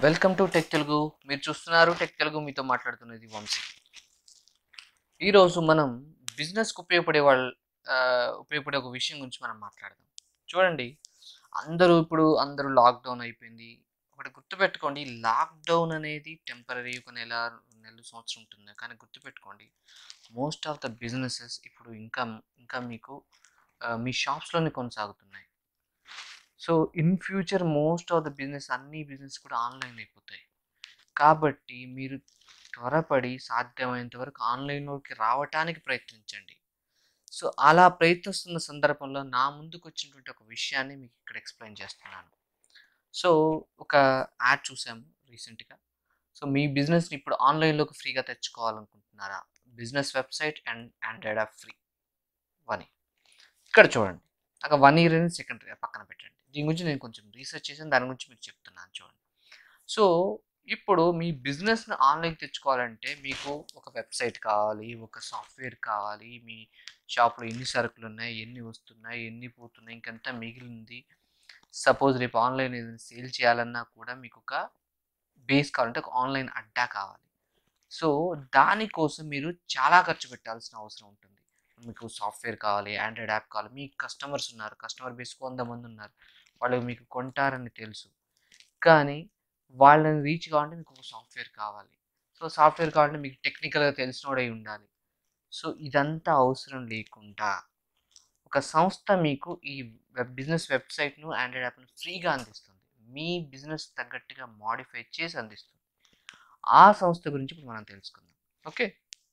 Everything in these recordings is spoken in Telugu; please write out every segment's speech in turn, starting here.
వెల్కమ్ టు టెక్ తెలుగు మీరు చూస్తున్నారు టెక్ తెలుగు మీతో మాట్లాడుతున్నది వంశీ ఈరోజు మనం బిజినెస్కి ఉపయోగపడే వాళ్ళ ఆ, ఉపయోగపడే ఒక విషయం గురించి మనం మాట్లాడదాం చూడండి అందరూ ఇప్పుడు అందరూ లాక్డౌన్ అయిపోయింది ఒకటి గుర్తుపెట్టుకోండి లాక్డౌన్ అనేది టెంపరీ ఒక నెల రెండు నెలలు సంవత్సరం ఉంటుంది కానీ గుర్తుపెట్టుకోండి మోస్ట్ ఆఫ్ ద బిజినెసెస్ ఇప్పుడు ఇంకా ఇంకా మీకు ఆ, మీ షాప్స్లోనే కొనసాగుతున్నాయి so in future most of the business అన్ని బిజినెస్ కూడా ఆన్లైన్ అయిపోతాయి కాబట్టి మీరు త్వరపడి సాధ్యమైనంత వరకు ఆన్లైన్లోకి రావటానికి ప్రయత్నించండి సో అలా ప్రయత్నిస్తున్న సందర్భంలో నా ముందుకు వచ్చినటువంటి ఒక విషయాన్ని మీకు ఇక్కడ ఎక్స్ప్లెయిన్ చేస్తున్నాను సో ఒక యాడ్ చూసాము రీసెంట్గా సో మీ బిజినెస్ని ఇప్పుడు ఆన్లైన్లోకి ఫ్రీగా తెచ్చుకోవాలనుకుంటున్నారా business website and android app free one ఇక్కడ చూడండి అక్కడ వన్ ఇయర్ అనేది సెకండ్ పక్కన పెట్టండి దీని గురించి నేను కొంచెం రీసెర్చ్ చేసాను దాని గురించి మీకు చెప్తున్నాను చూడండి సో ఇప్పుడు మీ బిజినెస్ని ఆన్లైన్ తెచ్చుకోవాలంటే మీకు ఒక వెబ్సైట్ కావాలి ఒక సాఫ్ట్వేర్ కావాలి మీ షాప్లో ఎన్ని సరుకులు ఉన్నాయి ఎన్ని వస్తున్నాయి ఎన్ని పోతున్నాయి ఇంకెంత మిగిలింది సపోజ్ రేపు ఆన్లైన్ ఏదైనా సేల్ చేయాలన్నా కూడా మీకు ఒక బేస్ కావాలంటే ఒక ఆన్లైన్ అడ్డా కావాలి సో దానికోసం మీరు చాలా ఖర్చు పెట్టాల్సిన అవసరం ఉంటుంది మీకు సాఫ్ట్వేర్ కావాలి ఆండ్రాయిడ్ యాప్ కావాలి మీ కస్టమర్స్ ఉన్నారు కస్టమర్ బేస్ వంద మంది ఉన్నారు వాళ్ళు మీకు కొంటారని తెలుసు కానీ వాళ్ళని రీచ్ కావాలంటే మీకు ఒక సాఫ్ట్వేర్ కావాలి సో సాఫ్ట్వేర్ కావాలంటే మీకు టెక్నికల్గా తెలిసినోడై ఉండాలి సో ఇదంతా అవసరం లేకుండా ఒక సంస్థ మీకు ఈ వెబ్ బిజినెస్ వెబ్సైట్ను ఆండ్రాయిడ్ యాప్ను ఫ్రీగా అందిస్తుంది మీ బిజినెస్ తగ్గట్టుగా మాడిఫై చేసి అందిస్తుంది ఆ సంస్థ గురించి ఇప్పుడు మనం తెలుసుకుందాం ఓకే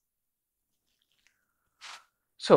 సో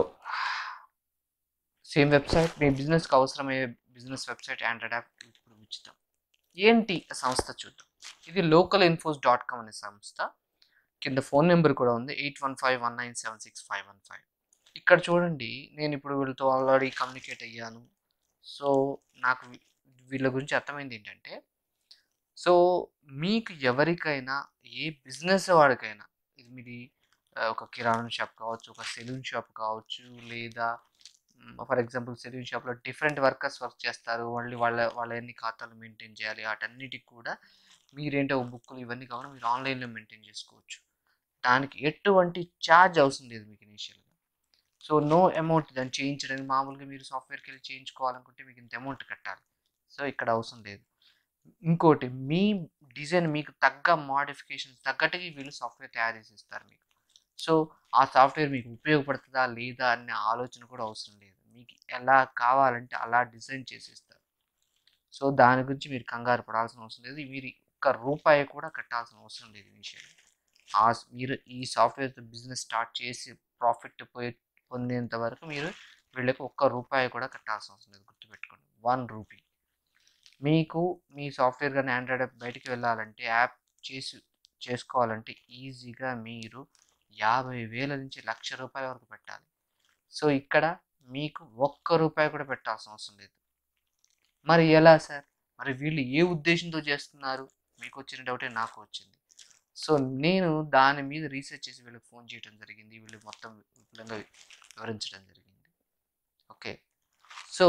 సేమ్ వెబ్సైట్ మీ బిజినెస్కి అవసరమయ్యే బిజినెస్ వెబ్సైట్ ఆండ్రాయిడ్ యాప్ ఇప్పుడు ఉచితం ఏంటి ఆ సంస్థ చూద్దాం ఇది లోకల్ ఇన్ఫోస్ డాట్ కామ్ అనే సంస్థ కింద ఫోన్ నెంబర్ కూడా ఉంది eight one five one nine seven six five one five ఇక్కడ చూడండి నేను ఇప్పుడు వీళ్ళతో ఆల్రెడీ కమ్యూనికేట్ అయ్యాను సో నాకు వీ- వీళ్ళ గురించి అర్థమైంది ఏంటంటే సో మీకు ఎవరికైనా ఏ బిజినెస్ వాడికైనా ఇది మీది ఆ, ఒక కిరాణా షాప్ కావచ్చు ఒక సెలూన్ షాప్ కావచ్చు లేదా ఫర్ ఎగ్జాంపుల్ సెలూన్ షాప్లో డిఫరెంట్ వర్కర్స్ వర్క్ చేస్తారు వాళ్ళు వాళ్ళ వాళ్ళ ఎన్ని ఖాతాలు మెయింటైన్ చేయాలి వాటన్నిటికి కూడా మీరేంటో బుక్కులు ఇవన్నీ కావాలి మీరు ఆన్లైన్లో మెయింటైన్ చేసుకోవచ్చు దానికి ఎటువంటి ఛార్జ్ అవసరం లేదు మీకు ఇనీషియల్గా సో నో అమౌంట్ దాన్ని చేయించడానికి మామూలుగా మీరు సాఫ్ట్వేర్కి వెళ్ళి చేయించుకోవాలనుకుంటే మీకు ఇంత అమౌంట్ కట్టాలి సో ఇక్కడ అవసరం లేదు ఇంకోటి మీ డిజైన్ మీకు తగ్గ మోడిఫికేషన్స్ తగ్గట్టుగా వీళ్ళు సాఫ్ట్వేర్ తయారు చేసి ఇస్తారు మీకు సో ఆ సాఫ్ట్వేర్ మీకు ఉపయోగపడుతుందా లేదా అనే ఆలోచన కూడా అవసరం లేదు మీకు ఎలా కావాలంటే అలా డిజైన్ చేసి ఇస్తారు సో దాని గురించి మీరు కంగారు పడాల్సిన అవసరం లేదు మీరు ఒక్క రూపాయి కూడా కట్టాల్సిన అవసరం లేదు ఇనిషియల్ ఆ మీరు ఈ సాఫ్ట్వేర్ బిజినెస్ స్టార్ట్ చేసి ప్రాఫిట్ పోయి పొందేంత వరకు మీరు వీళ్ళకి ఒక్క రూపాయి కూడా కట్టాల్సిన అవసరం లేదు గుర్తుపెట్టుకోండి వన్ రూపీ మీకు మీ సాఫ్ట్వేర్ కానీ ఆండ్రాయిడ్ యాప్ బయటికి వెళ్ళాలంటే యాప్ చేసి చేసుకోవాలంటే ఈజీగా మీరు యాభై వేల నుంచి లక్ష రూపాయల వరకు పెట్టాలి సో ఇక్కడ మీకు ఒక్క రూపాయి కూడా పెట్టాల్సిన అవసరం లేదు మరి ఎలా సార్ మరి వీళ్ళు ఏ ఉద్దేశంతో చేస్తున్నారు మీకు వచ్చిన డౌటే నాకు వచ్చింది సో నేను దాని మీద రీసెర్చ్ చేసి వీళ్ళకి ఫోన్ చేయడం జరిగింది వీళ్ళు మొత్తం విపులంగా వివరించడం జరిగింది ఓకే సో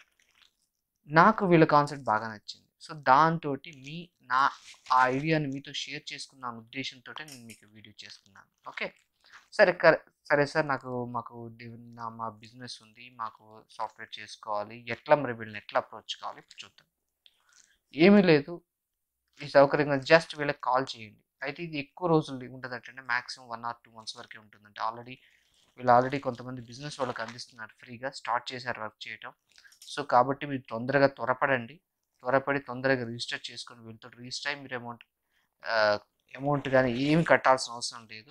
నాకు వీళ్ళ కాన్సెప్ట్ బాగా నచ్చింది సో దాంతో మీ నా ఆ ఐడియాని మీతో షేర్ చేసుకున్న ఉద్దేశంతో నేను మీకు వీడియో చేస్తున్నాను ఓకే సరే కర- సరే సార్ నాకు మాకు డి- నా మా బిజినెస్ ఉంది మాకు సాఫ్ట్వేర్ చేసుకోవాలి ఎట్లా మరి వీళ్ళని ఎట్లా అప్రోచ్ కావాలి ఇప్పుడు చూద్దాం ఏమీ లేదు ఈ సౌకర్యంగా జస్ట్ వీళ్ళకి కాల్ చేయండి అయితే ఇది ఎక్కువ రోజులు ఉంటుందంటే maximum one or two months వరకే ఉంటుందంటే ఆల్రెడీ వీళ్ళు ఆల్రెడీ కొంతమంది బిజినెస్ వాళ్ళకి అందిస్తున్నారు ఫ్రీగా స్టార్ట్ చేశారు వర్క్ చేయటం సో కాబట్టి మీరు తొందరగా త్వరపడండి త్వరపడి తొందరగా రిజిస్టర్ చేసుకొని వీళ్ళతో రిజిస్టర్ అయ్యి మీరు అమౌంట్ అమౌంట్ కానీ ఏమి కట్టాల్సిన అవసరం లేదు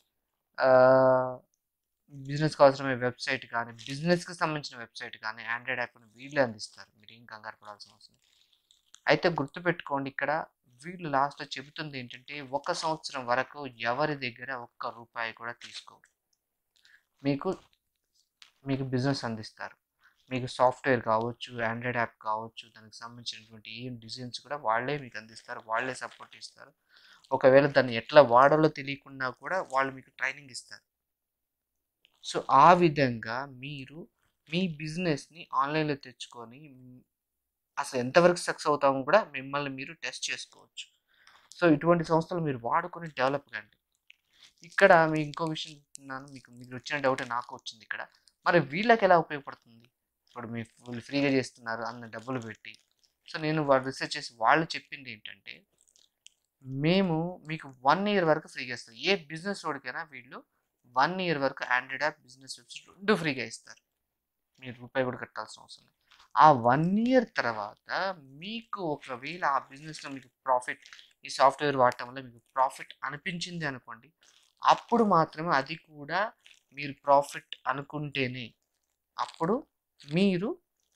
బిజినెస్కి అవసరమైన వెబ్సైట్ కానీ బిజినెస్కి సంబంధించిన వెబ్సైట్ కానీ ఆండ్రాయిడ్ యాప్ని వీళ్ళే అందిస్తారు మీరు ఏం కంగారు పడాల్సిన అవసరం లేదు. అయితే గుర్తుపెట్టుకోండి ఇక్కడ వీళ్ళు లాస్ట్లో చెబుతుంది ఏంటంటే ఒక సంవత్సరం వరకు ఎవరి దగ్గర ఒక్క రూపాయి కూడా తీసుకోరు మీకు మీకు బిజినెస్ అందిస్తారు మీకు సాఫ్ట్వేర్ కావచ్చు ఆండ్రాయిడ్ యాప్ కావచ్చు దానికి సంబంధించినటువంటి ఏం డిజైన్స్ కూడా వాళ్ళే మీకు అందిస్తారు వాళ్ళే సపోర్ట్ ఇస్తారు ఒకవేళ దాన్ని ఎట్లా వాడాలో తెలియకుండా కూడా వాళ్ళు మీకు ట్రైనింగ్ ఇస్తారు సో ఆ విధంగా మీరు మీ బిజినెస్ని ఆన్లైన్లో తెచ్చుకొని మ్, అసలు ఎంతవరకు సక్సెస్ అవుతామో కూడా మిమ్మల్ని మీరు టెస్ట్ చేసుకోవచ్చు సో ఇటువంటి సంస్థలు మీరు వాడుకొని డెవలప్ కండి ఇక్కడ మీ ఇంకో విషయం చెప్తున్నాను మీకు మీకు వచ్చిన డౌట్ నాకు వచ్చింది ఇక్కడ మరి వీళ్ళకి ఎలా ఉపయోగపడుతుంది ఇప్పుడు మీ వీళ్ళు ఫ్రీగా చేస్తున్నారు అన్న డబ్బులు పెట్టి సో నేను వాళ్ళు రీసెర్చ్ చేసి వాళ్ళు చెప్పింది ఏంటంటే మేము మీకు వన్ ఇయర్ వరకు ఫ్రీగా ఇస్తాం ఏ బిజినెస్ వాడికైనా వీళ్ళు వన్ ఇయర్ వరకు ఆండ్రాయిడ్ యాప్ బిజినెస్ వెబ్సైట్ రెండు ఫ్రీగా ఇస్తారు మీరు రూపాయి కూడా కట్టాల్సిన అవసరం లేదు ఆ వన్ ఇయర్ తర్వాత మీకు ఒకవేళ ఆ బిజినెస్లో మీకు ప్రాఫిట్ ఈ సాఫ్ట్వేర్ వాడటం వల్ల మీకు ప్రాఫిట్ అనిపించింది అనుకోండి అప్పుడు మాత్రమే అది కూడా మీరు ప్రాఫిట్ అనుకుంటేనే అప్పుడు మీరు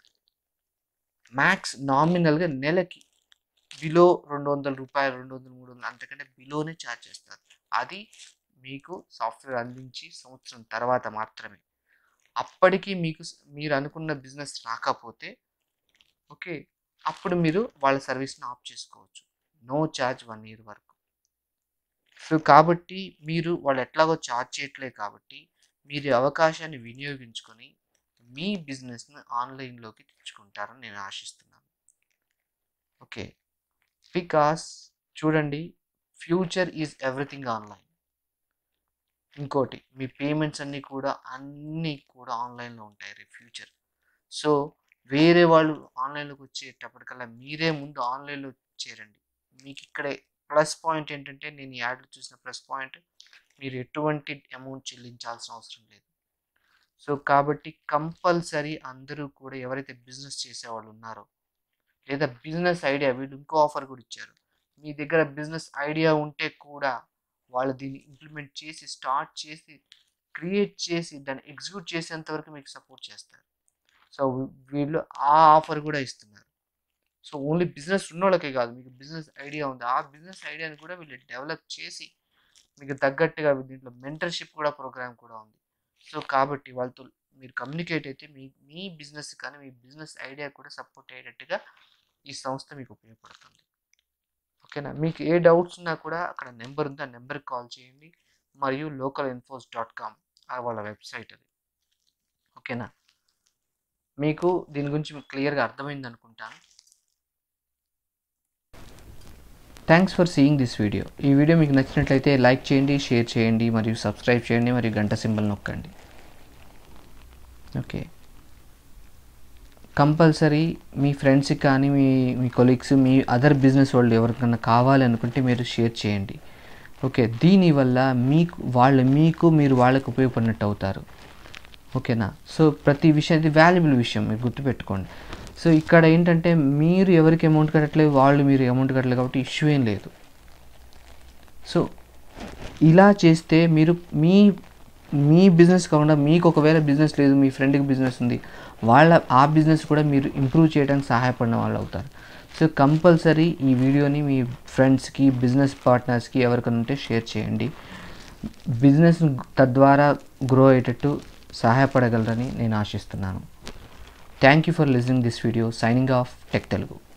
మ్యాక్స్ నామినల్గా నెలకి బిలో రెండు వందల రూపాయలు రెండు వందలు మూడు వందలు అంతకంటే బిలోనే ఛార్జ్ చేస్తారు అది మీకు సాఫ్ట్వేర్ అందించి సంవత్సరం తర్వాత మాత్రమే అప్పటికి మీకు స్- మీరు అనుకున్న బిజినెస్ రాకపోతే ఓకే అప్పుడు మీరు వాళ్ళ సర్వీస్ని ఆఫ్ చేసుకోవచ్చు నో ఛార్జ్ వన్ ఇయర్ వరకు సో కాబట్టి మీరు వాళ్ళు ఎట్లాగో ఛార్జ్ చేయట్లేదు కాబట్టి మీరు ఈ అవకాశాన్ని వినియోగించుకొని మీ బిజినెస్ని ఆన్లైన్లోకి తెచ్చుకుంటారని నేను ఆశిస్తున్నాను ఓకే బికాస్ చూడండి ఫ్యూచర్ ఈజ్ ఎవ్రీథింగ్ ఆన్లైన్ ఇంకోటి మీ పేమెంట్స్ అన్నీ కూడా అన్నీ కూడా ఆన్లైన్లో ఉంటాయి రేపు ఫ్యూచర్ సో వేరే వాళ్ళు ఆన్లైన్లోకి వచ్చేటప్పటికల్లా మీరే ముందు ఆన్లైన్లో చేరండి మీకు ఇక్కడే ప్లస్ పాయింట్ ఏంటంటే నేను ఈ యాడ్లో చూసిన ప్లస్ పాయింట్ మీరు ఎటువంటి అమౌంట్ చెల్లించాల్సిన అవసరం లేదు సో కాబట్టి కంపల్సరీ అందరూ కూడా ఎవరైతే బిజినెస్ చేసేవాళ్ళు ఉన్నారో లేదా బిజినెస్ ఐడియా వీళ్ళు ఇంకో ఆఫర్ కూడా ఇచ్చారు మీ దగ్గర బిజినెస్ ఐడియా ఉంటే కూడా వాళ్ళు దీన్ని ఇంప్లిమెంట్ చేసి స్టార్ట్ చేసి క్రియేట్ చేసి దాన్ని ఎగ్జిక్యూట్ చేసేంత వరకు మీకు సపోర్ట్ చేస్తారు సో వీళ్ళు ఆ ఆఫర్ కూడా ఇస్తున్నారు సో ఓన్లీ బిజినెస్ ఉన్నోళ్ళకే కాదు మీకు బిజినెస్ ఐడియా ఉంది ఆ బిజినెస్ ఐడియాని కూడా వీళ్ళు డెవలప్ చేసి మీకు తగ్గట్టుగా దీంట్లో మెంటర్షిప్ కూడా ప్రోగ్రామ్ కూడా ఉంది సో కాబట్టి వాళ్ళతో మీరు కమ్యూనికేట్ అయితే మీ మీ బిజినెస్ కానీ మీ బిజినెస్ ఐడియా కూడా సపోర్ట్ అయ్యేటట్టుగా ఈ సంస్థ మీకు ఉపయోగపడుతుంది ఓకేనా మీకు ఏ డౌట్స్ ఉన్నా కూడా అక్కడ నెంబర్ ఉంది ఆ నెంబర్కి కాల్ చేయండి మరియు లోకల్ ఇన్ఫోస్ డాట్ కామ్ వాళ్ళ వెబ్సైట్ అది ఓకేనా మీకు దీని గురించి మీకు క్లియర్గా అర్థమైంది అనుకుంటాను thanks for seeing this video ఈ వీడియో మీకు నచ్చినట్లయితే లైక్ చేయండి షేర్ చేయండి మరియు సబ్స్క్రైబ్ చేయండి మరియు గంట సింబల్ నొక్కండి ఓకే కంపల్సరీ మీ ఫ్రెండ్స్కి కానీ మీ మీ కొలీగ్స్ మీ అదర్ బిజినెస్ వాళ్ళు ఎవరికైనా కావాలి అనుకుంటే మీరు షేర్ చేయండి ఓకే దీనివల్ల మీకు వాళ్ళు మీకు మీరు వాళ్ళకి ఉపయోగపడినట్టు అవుతారు ఓకేనా సో ప్రతి విషయం ఇది వాల్యుబుల్ విషయం మీరు గుర్తుపెట్టుకోండి సో ఇక్కడ ఏంటంటే మీరు ఎవరికి అమౌంట్ కట్టట్లేదు వాళ్ళు మీరు అమౌంట్ కట్టలేదు కాబట్టి ఇష్యూ ఏం లేదు సో ఇలా చేస్తే మీరు మీ మీ బిజినెస్ కాకుండా మీకు ఒకవేళ బిజినెస్ లేదు మీ ఫ్రెండ్కి బిజినెస్ ఉంది వాళ్ళ ఆ బిజినెస్ కూడా మీరు ఇంప్రూవ్ చేయడానికి సహాయపడిన వాళ్ళు అవుతారు సో కంపల్సరీ ఈ వీడియోని మీ ఫ్రెండ్స్కి బిజినెస్ పార్ట్నర్స్కి ఎవరికైనా ఉంటే షేర్ చేయండి బిజినెస్ తద్వారా గ్రో అయ్యేటట్టు సహాయపడగలరని నేను ఆశిస్తున్నాను thank you for listening this video signing off tech Telugu